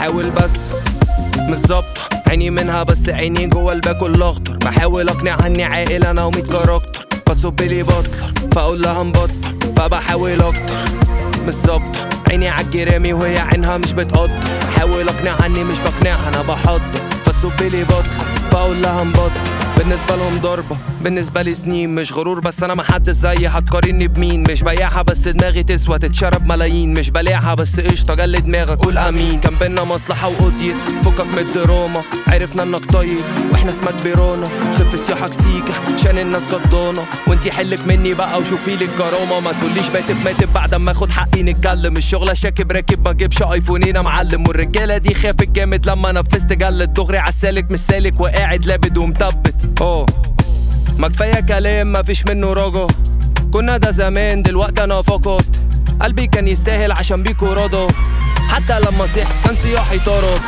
بحاول بس مش ظابطة عيني منها بس عيني جوه الباكل الاخضر بحاول اقنعها اني عاقل انا وميت كاركتر فتصب لي بطلر فاقول لها نبطل فبحاول اكتر مش ظابطة عيني عالجرامي وهي عينها مش بتقدر بحاول اقنعها اني مش بقنعها انا بحضر فتصب لي بطلر فاقول لها نبطل بالنسبة لهم ضربة بالنسبة لي سنين مش غرور بس انا محدش زيي هتقارني بمين مش بياعها بس دماغي تسوى تتشرب ملايين مش بلاعها بس قشطة جل دماغك قول امين كان بينا مصلحة وقضيت فكك من الدراما عرفنا انك طيب واحنا اسمك بيرونا خف سياحك سيكة عشان الناس غضانة وانتي حلك مني بقى وشوفي لي الكرامة ما تقوليش باتب ماتب بعد ما اخد حقي نتكلم الشغلة شاكب راكب ما جيبش ايفونين يا معلم والرجالة دي خافت جامد لما نفذت جلد دغري عالسالك مش سالك وقاعد لابد ومثبت اه ما كفايه كلام مفيش منه رجا كنا ده زمان دلوقتي انا فقط قلبي كان يستاهل عشان بيكو رضا حتى لما صحت كان صياحي طرب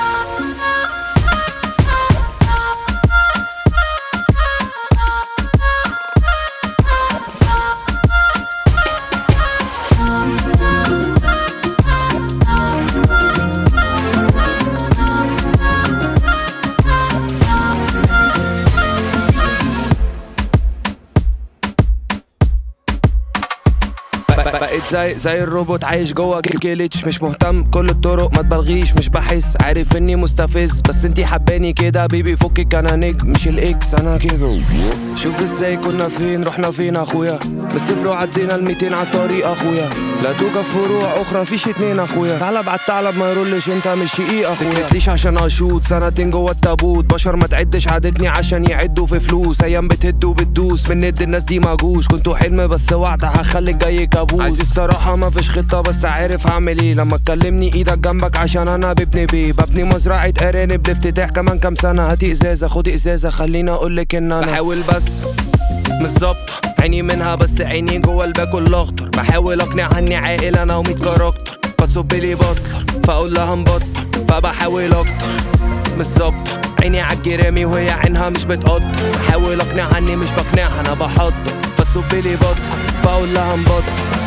ب- بقيت زي زي الروبوت عايش جوه جليتش مش مهتم كل الطرق ما تبلغيش مش بحس عارف اني مستفز بس انتي حباني كده بيبي فكك انا نجم مش الاكس انا كده شوف ازاي كنا فين رحنا فين اخويا من الصفر وعدينا ال 200 على الطريق اخويا لا توجد فروع اخرى مفيش اتنين اخويا ثعلب على الثعلب ما يرولش انت مش شقيق اخويا تكتليش عشان اشوط سنتين جوه التابوت بشر ما تعدش عادتني عشان يعدوا في فلوس ايام بتهد وبتدوس من ند الناس دي مجوش كنتوا حلم بس وعد هخليك جاي كابوس عايز الصراحة ما فيش خطة بس عارف هعمل ايه لما تكلمني ايدك جنبك عشان انا ببني بيه ببني مزرعة ارانب لافتتاح كمان كام سنة هاتي ازازة خدي ازازة خليني اقولك ان انا بحاول بس مش ظابطة عيني منها بس عيني جوه الباكل الاخضر بحاول اقنعها اني عاقل انا وميت كاركتر فتصب لي بطلر فاقول لها نبطل فبحاول اكتر مش ظابطة عيني عالجرامي وهي عينها مش بتقدر بحاول اقنعها اني مش بقنعها انا بحضر فتصب لي بطلر فاقول لها نبطل